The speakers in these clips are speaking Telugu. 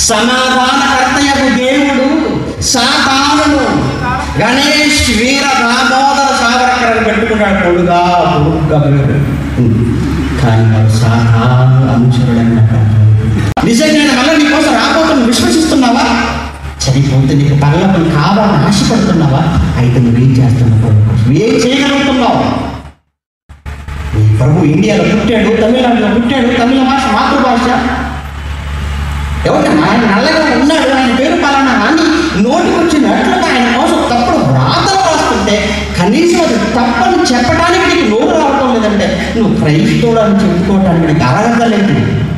సమాధానకర్తయకు దేవుడు సాతానును గణేష్ వీర దామోదర సావరకర్ అని పెట్టుకున్నాడు కొడుగా కొడుగ్గా పేరు. కానీ వాడు సాతాను అనుచరుడన్నమాట నిజంగా మళ్ళీ నీకోసం రాబోతున్న విశ్వసిస్తున్నావా చనిపోతే నీకు పగలపని కావాలని ఆశపడుతున్నావా అయితే నువ్వేం చేస్తున్నావు ప్రభు కోసం? ఏం చేయగలుగుతున్నావు ఈ ప్రభు ఇండియాలో పుట్టాడు తమిళనాడులో పుట్టాడు తమిళ భాష మాతృభాష ఎవరు ఆయన నల్లగా ఉన్నాడు ఆయన పేరు పలానా అని నోటికి వచ్చినట్లుగా ఆయన కోసం తప్పుడు వ్రాతలు రాస్తుంటే కనీసం అది తప్పని చెప్పడానికి నీకు నోరు రావటం లేదంటే నువ్వు క్రైస్తవుడు అని చెప్పుకోవటానికి నీకు అర్హత లేదు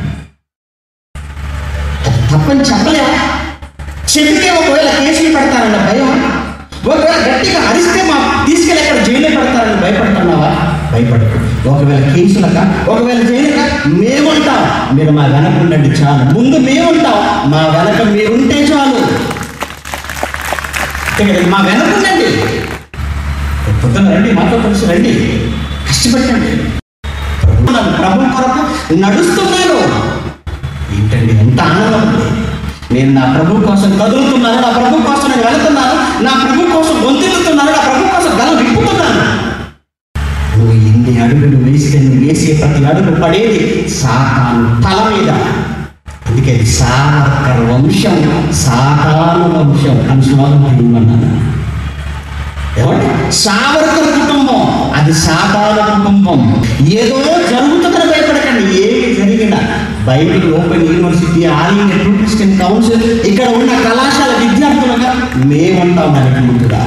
అది తప్పని చెప్పలేవా చెబితే ఒకవేళ కేసులు పెడతారన్న భయం ఒకవేళ గట్టిగా అరిస్తే మా తీసుకెళ్ళి అక్కడ జైలు పెడతారని భయపడుతున్నావా భయపడకు ఒకవేళ కేసులక ఒకవేళ జైలుక మేముంటాం మీరు మా వెనక ఉండండి చాలు ముందు మేముంటాం మా వెనక మీరుంటే చాలు ఇక్కడ మా వెనక ఉండండి పొద్దున రండి మాతో కలిసి రండి కష్టపెట్టండి ప్రభు నా- ప్రభు కొరకు నడుస్తున్నాను ఏంటండి ఎంత ఆనందం ఉంది. నేను నా ప్రభు కోసం కదులుతున్నాను నా ప్రభు కోసం నేను వెళుతున్నాను నా ప్రభు కోసం గొంతెత్తుతున్నాను నా ప్రభు కోసం గల విప్పుతున్నాను నువ్వు ఎన్ని అడుగులు వేస్తే నువ్వు వేసే ప్రతి అడుగు పడేది సాతాను తల మీద అందుకే అది సావర్కర్ వంశం సాతాను వంశం అని శ్లోకం అన్నాను ఏమంటే సావర్కర్ కుటుంబం అది సాధారణ కుటుంబం ఏదో జరుగుతుందని భయపడకండి ఏమి జరిగినా Bible Open University All India Christian Council ఇక్కడ ఉన్న కళాశాల విద్యార్థులుగా మేముంటాం దానికి ముందుగా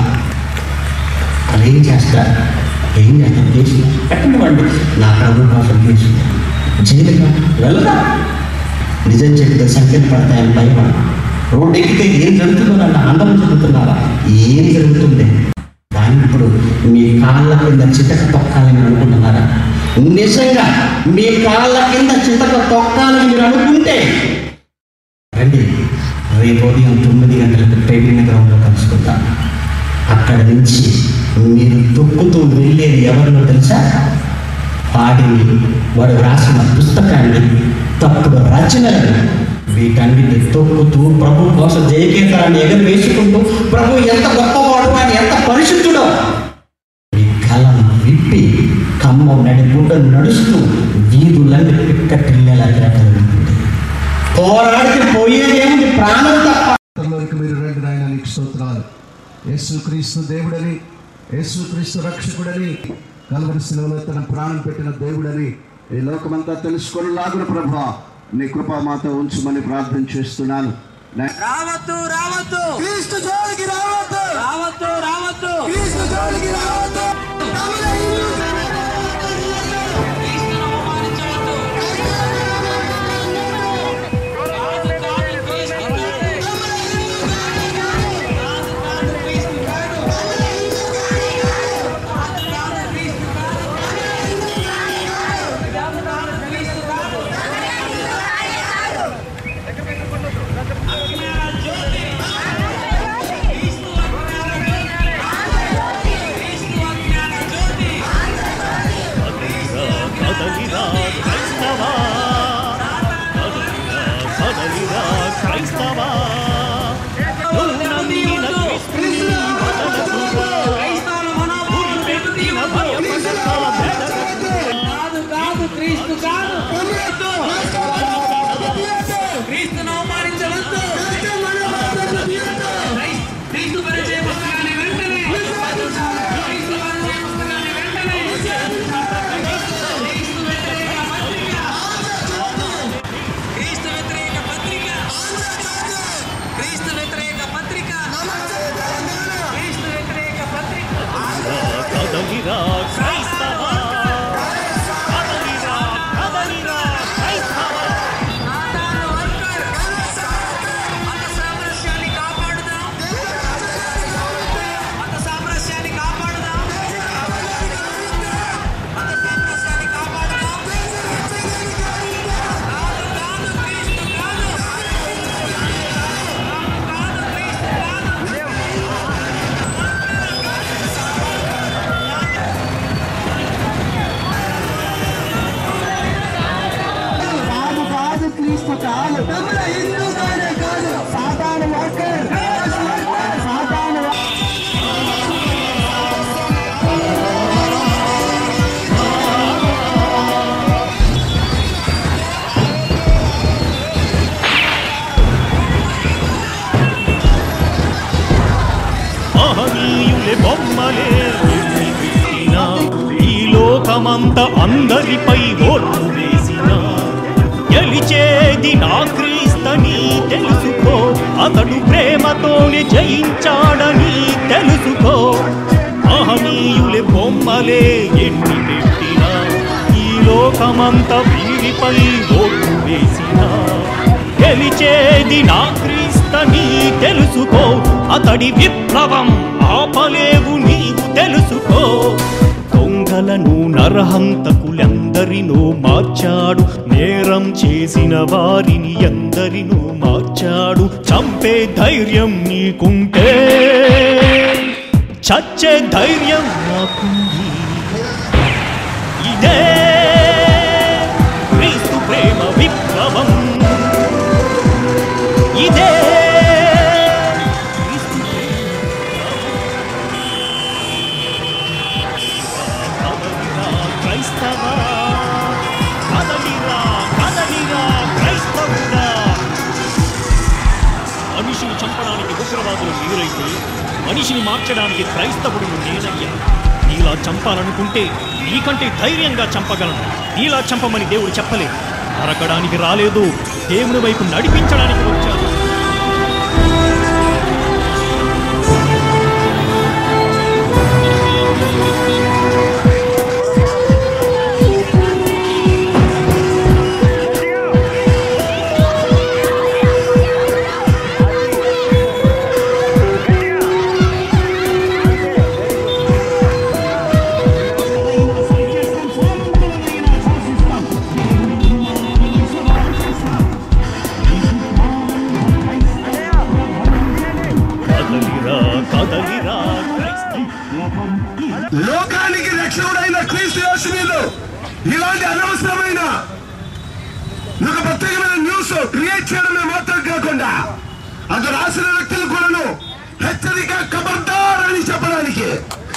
వాళ్ళు ఏం చేస్తారు ఏం చేస్తారు చేసి పెట్టండి నా ప్రభు కోసం చేసి జైలుగా వెళ్దా నిజం చెప్తే సంఖ్యలు పడతాయని భయపడ రోడ్డు ఎక్కితే ఏం జరుగుతుందో నన్ను ఆందోళన చెందుతున్నారా ఏం జరుగుతుంది దాన్ని ఇప్పుడు మీ కాళ్ళ కింద చితక తొక్కాలని అనుకుంటున్నారా నిజంగా మీ కాళ్ళ కింద చితక తొక్కాలని మీరు అనుకుంటే రండి రేపు ఉదయం తొమ్మిది గంటలకు ట్రైనింగ్ గ్రౌండ్లో కలుసుకుందాం అక్కడ నుంచి మీరు తొక్కుతూ వెళ్ళేది ఎవరినో తెలుసా వాడిని వాడు రాసిన పుస్తకాన్ని తప్పుడు రచనలను వీటన్నిటిని తొక్కుతూ ప్రభు కోసం జయకేతరాన్ని ఎగరు వేసుకుంటూ ప్రభు ఎంత గొప్పవాడు ఆయన ఎంత పరిశుద్ధుడో ఈ కళను విప్పి ఖమ్మం నడిపుంట నడుస్తూ వీధులన్నీ పిక్కటిల్లేలా తిరగలుగుతుంది పోరాడితే పోయేదేముంది ప్రాణం తప్ప లోనికి మీరు రండి నాయన నీకు స్తోత్రాలు యేసుక్రీస్తు దేవుడని యేసుక్రీస్తు రక్షకుడని కలవరి శిలువలో తన ప్రాణం పెట్టిన దేవుడని ఈ లోకమంతా తెలుసుకొని లాగున ప్రభా నీ కృప మాతో ఉంచమని ప్రార్థన చేస్తున్నాను నా- రావద్దు రావద్దు క్రీస్తు జోలికి రావద్దు రావద్దు రావద్దు క్రీస్తు జోలికి రావద్దు క్రీస్తును అవమానించవద్దు రాజు కాదు క్రీస్తు కాదు. రాజు కాదు క్రీస్తు కాదు. రాజు కాదు క్రీస్తు కాదు. రాజు కాదు క్రీస్తు కాదు. అజ్ఞాన జ్యోతి బొమ్మలే ఎన్ని పెట్టినా ఈ లోకమంత అందరిపై ఓట్లు వేసినా గెలిచేది నా క్రీస్తని తెలుసుకో అతడు ప్రేమతోనే జయించాడని తెలుసుకో మహనీయులే బొమ్మలే ఎన్ని పెట్టినా ఈ లోకమంత వీరిపై ఓట్లు వేసినా గెలిచేది నా క్రీస్తని తెలుసుకో అతడి విప్లవం ఆపలేవు నీవు తెలుసుకో దొంగలను నరహంతకులెందరినో మార్చాడు నేరం చేసిన వారిని ఎందరినో మార్చాడు చంపే ధైర్యం నీకుంటే చచ్చే ధైర్యం నాకుంది ఇదే క్రీస్తు ప్రేమ విప్లవం ఇదే క్రీస్తు ప్రేమ కదలిరా క్రైస్తవా కదలిరా కదలిరా క్రైస్తవుడా మనిషిని చంపడానికి ఉగ్రవాదులు మీరైతే మనిషిని మార్చడానికి క్రైస్తవుడు నేనయ్యా నీలా చంపాలనుకుంటే నీకంటే ధైర్యంగా చంపగలను నీలా చంపమని దేవుడు చెప్పలేదు నరకడానికి రాలేదు దేవుని వైపు నడిపించడానికి వచ్చాడు కదలిరా కదలిరా క్రైస్తవ లోకానికి రక్షకుడైన క్రీస్తు యేసు మీద ఇలాంటి అనవసరమైన ఒక ప్రత్యేకమైన న్యూస్ క్రియేట్ చేయడమే మాత్రం కాకుండా అది రాసిన వ్యక్తులు కూడాను హెచ్చరిక ఖబర్దార్ అని చెప్పడానికి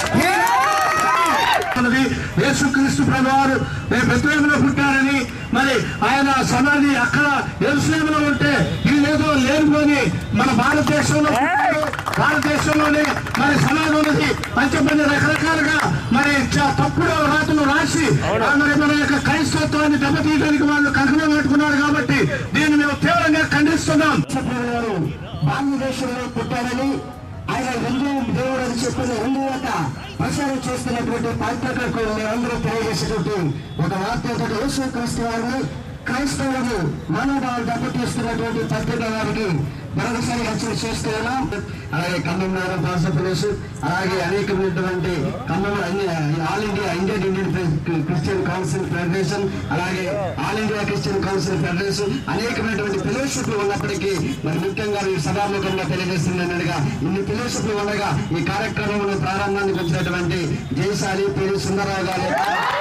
మనది యేసుక్రీస్తు ప్రభువారు రేపు బెత్లహేములో పుట్టారని మరి ఆయన సమాధి అక్కడ ఎరుసలేములో ఉంటే ఇదేదో లేనుకొని మన భారతదేశంలో పుట్టాడు. భారతదేశంలోనే మరి సమాధి ఉన్నది పంచబంది రకరకాలుగా మరి చ- తప్పుడు రాతలు రాసి ఆ మరి మన యొక్క క్రైస్తత్వాన్ని దెబ్బతీయడానికి వాళ్ళు కంకణం పెట్టుకున్నారు కాబట్టి దీన్ని మేము తీవ్రంగా ఖండిస్తున్నాం భారతదేశంలో పుట్టారని ఆయన హిందూ దేవుడు అని చెప్పిన హిందూ యొక్క ప్రచారం చేస్తున్నటువంటి పాత్రకకు మేమందరూ తెలియజేసేటువంటి ఒక వార్త ఏంటంటే యేసు క్రీస్తు వారిని క్రైస్తవులను మనోభావాలు దెబ్బతీస్తున్నటువంటి పత్రిక వారికి మరొకసారి హెచ్చరిక చేస్తున్నాం అలాగే ఖమ్మం నగరం పాసపలేస్ అలాగే అనేకమైనటువంటి ఖమ్మం అన్ని ఆల్ ఇండియా ఇండియన్ ఇండియన్ క్రి- క్రిస్టియన్ కౌన్సిల్ ఫెడరేషన్ అలాగే All India Christian Council Federation అనేకమైనటువంటి ఫెలోషిప్లు ఉన్నప్పటికీ మరి ముఖ్యంగా ఈ సభాముఖంగా తెలియజేస్తున్నట్టుగా ఇన్ని ఫెలోషిప్లు ఉండగా ఈ కార్యక్రమంలో ప్రారంభానికి వచ్చినటువంటి జయశాలి పిడి సుందరరావు గారు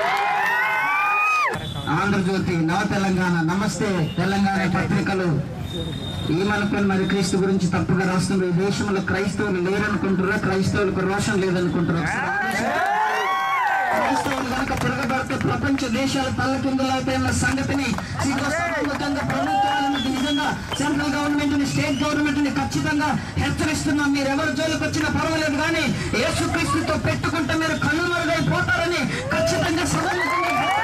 ఆంధ్రజ్యోతి నవ తెలంగాణ నమస్తే తెలంగాణ పత్రికలు ఏమనుకుని మరి క్రీస్తు గురించి తప్పుగా రాస్తున్నారు ఈ దేశంలో క్రైస్తవులు లేరనుకుంటారా క్రైస్తవులకు రోషం లేదనుకుంటారా క్రైస్తవులు కనుక తిరగబడితే ప్రపంచ దేశాల తల్లకిందులైపోయిన సంగతిని సిగ్గుసంగతంగా ప్రభుత్వాలను నిజంగా సెంట్రల్ గవర్నమెంట్ ని స్టేట్ గవర్నమెంట్ ని ఖచ్చితంగా హెచ్చరిస్తున్నాం మీరు ఎవరి జోలికి వచ్చినా పర్వాలేదు కానీ యేసుక్రీస్తుతో పెట్టుకుంటే మీరు కన్నుమరుగైపోతారని ఖచ్చితంగా సభముఖంగా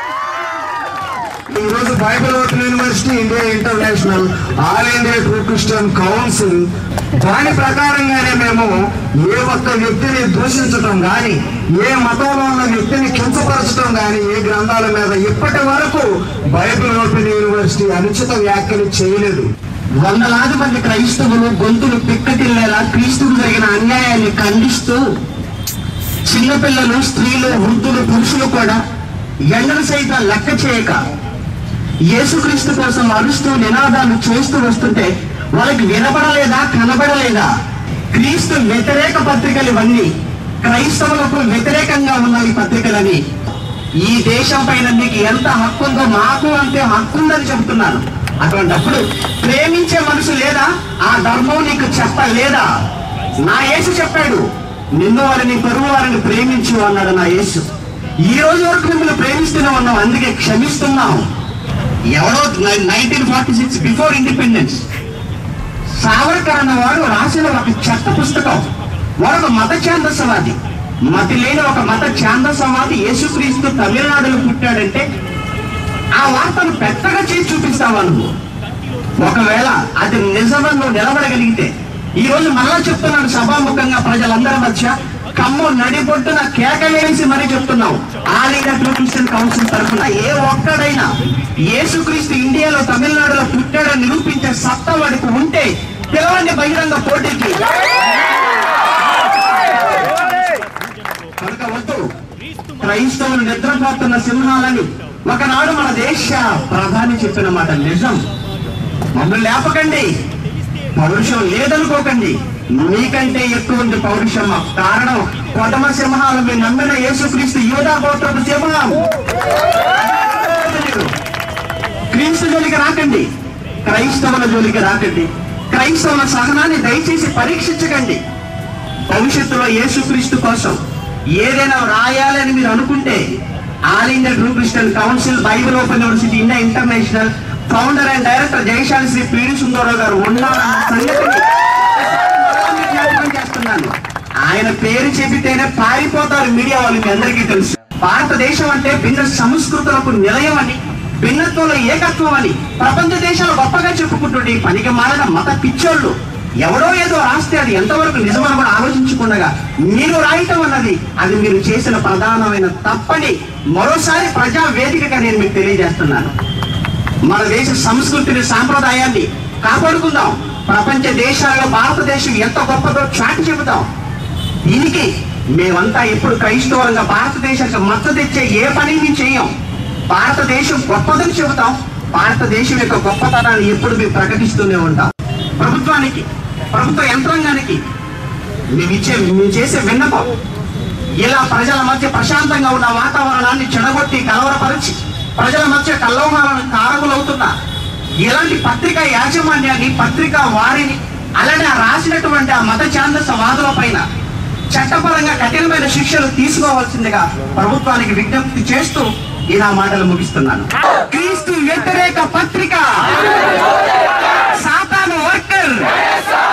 ఈ రోజు Bible Open University India International All India True Christian Council దాని ప్రకారంగానే మేము ఏ ఒక్క వ్యక్తిని దూషించటం గాని ఏ మతంలో ఉన్న వ్యక్తిని కించపరచడం గాని ఏ గ్రంథాల మీద ఇప్పటి వరకు బైబిల్ ఓపెన్ యూనివర్సిటీ అనుచిత వ్యాఖ్యలు చేయలేదు వందలాది మంది క్రైస్తవులు గొంతులు పిక్కటిల్లేలా క్రీస్తుకు జరిగిన అన్యాయాన్ని ఖండిస్తూ చిన్నపిల్లలు స్త్రీలు వృద్ధులు పురుషులు కూడా ఎండను సైతం లెక్క చేయక యేసుక్రీస్తు కోసం అరుస్తూ నినాదాలు చేస్తూ వస్తుంటే వాళ్ళకి వినపడలేదా కనబడలేదా క్రీస్తు వ్యతిరేక పత్రికలు ఇవన్నీ క్రైస్తవులకు వ్యతిరేకంగా ఉన్న ఈ పత్రికలని ఈ దేశం పైన మీకు ఎంత హక్కు ఉందో మాకు అంతే హక్కు ఉందని చెబుతున్నాను అటువంటప్పుడు ప్రేమించే మనసు లేదా ఆ ధర్మం నీకు చెప్పలేదా నా యేసు చెప్పాడు నిన్ను వారిని పొరుగు వారిని ప్రేమించు అన్నాడు నా యేసు ఈ రోజు వరకు మిమ్మల్ని ప్రేమిస్తూనే ఉన్నాం అందుకే క్షమిస్తున్నాం ఎవడో nineteen forty six before independence Savarkar అన్నవాడు రాసిన ఒక చెత్త పుస్తకం మరొక మత ఛాందసవాది మతి లేని ఒక మత ఛాందసవాది యేసుక్రీస్తు తమిళనాడులో పుట్టాడంటే ఆ వార్తను పెద్దగా చేసి చూపిస్తావా నువ్వు ఒకవేళ అది నిజమని నువ్వు నిలబడగలిగితే ఈ రోజు మరలా చెప్తున్నాను సభాముఖంగా ప్రజలందరి మధ్య కమ్ము నడిబొట్టున కేకలేసి మరీ చెప్తున్నాం All India True Christian Council తరఫున ఏ ఒక్కడైనా యేసుక్రీస్తు ఇండియాలో తమిళనాడులో పుట్టాడని నిరూపించే సత్తా వాడికి ఉంటే పిలవండి బహిరంగ పోటీకి కనుక వద్దు క్రైస్తవులు నిద్రపోతున్న సింహాలని ఒకనాడు మన దేశ ప్రధాని చెప్పిన మాట నిజం మమ్మల్ని లేపకండి పౌరుషం లేదనుకోకండి మీకంటే ఎక్కువ ఉంది పౌరుషం కారణం కొదమ సింహాలు మీరు నమ్మిన యేసుక్రీస్తు యోధా గోత్రపు సింహం క్రీస్తు జోలికి రాకండి క్రైస్తవుల జోలికి రాకండి క్రైస్తవుల సహనాన్ని దయచేసి పరీక్షించకండి భవిష్యత్తులో యేసుక్రీస్తు కోసం ఏదైనా రాయాలని మీరు అనుకుంటే All India Group Christian Council Bible Open University India International founder and director Jayasali Shri P D Sundararao గారు ఉన్నారన్న సంగతిని మరలా మీకు జ్ఞాపకం చేస్తున్నాను ఆయన పేరు చెబితేనే పారిపోతారు మీడియా వాళ్ళు మీ అందరికీ తెలుసు భారతదేశం అంటే భిన్న సంస్కృతులకు నిలయం అని భిన్నత్వంలో ఏకత్వం అని ప్రపంచ దేశాలు గొప్పగా చెప్పుకుంటుండే పనికి మారిన మత పిచ్చోళ్ళు ఎవడో ఏదో రాస్తే అది ఎంతవరకు నిజమని కూడా ఆలోచించకుండా మీరు రాయటం అన్నది అది మీరు చేసిన ప్రధానమైన తప్పని మరోసారి ప్రజా వేదికగా నేను మీకు తెలియజేస్తున్నాను మన దేశ సంస్కృతిని సాంప్రదాయాన్ని కాపాడుకుందాం ప్రపంచ దేశాల్లో భారతదేశం ఎంత గొప్పదో చాటి చెబుతాం దీనికి మేమంతా ఎప్పుడు క్రైస్తవులంగా భారతదేశానికి మద్దతు తెచ్చే ఏ పని మేము చేయం భారతదేశం గొప్పదని చెబుతాం భారతదేశం యొక్క గొప్పతనాన్ని ఎప్పుడు మేము ప్రకటిస్తూనే ఉంటాం ప్రభుత్వానికి ప్రభుత్వ యంత్రాంగానికి మేము ఇచ్చే మేము చేసే విన్నపం ఇలా ప్రజల మధ్య ప్రశాంతంగా ఉన్న వాతావరణాన్ని చెడగొట్టి కలవరపరిచి ప్రజల మధ్య కల్లోహాలను కారకులవుతున్న ఇలాంటి పత్రికా యాజమాన్యాన్ని పత్రికా వారిని అలానే ఆ రాసినటువంటి ఆ మత ఛాందస వాదుల పైన చట్టపరంగా కఠినమైన శిక్షలు తీసుకోవాల్సిందిగా ప్రభుత్వానికి విజ్ఞప్తి చేస్తూ ఈ నా మాటలు ముగిస్తున్నాను క్రీస్తు వ్యతిరేక పత్రిక సాతాను వర్కర్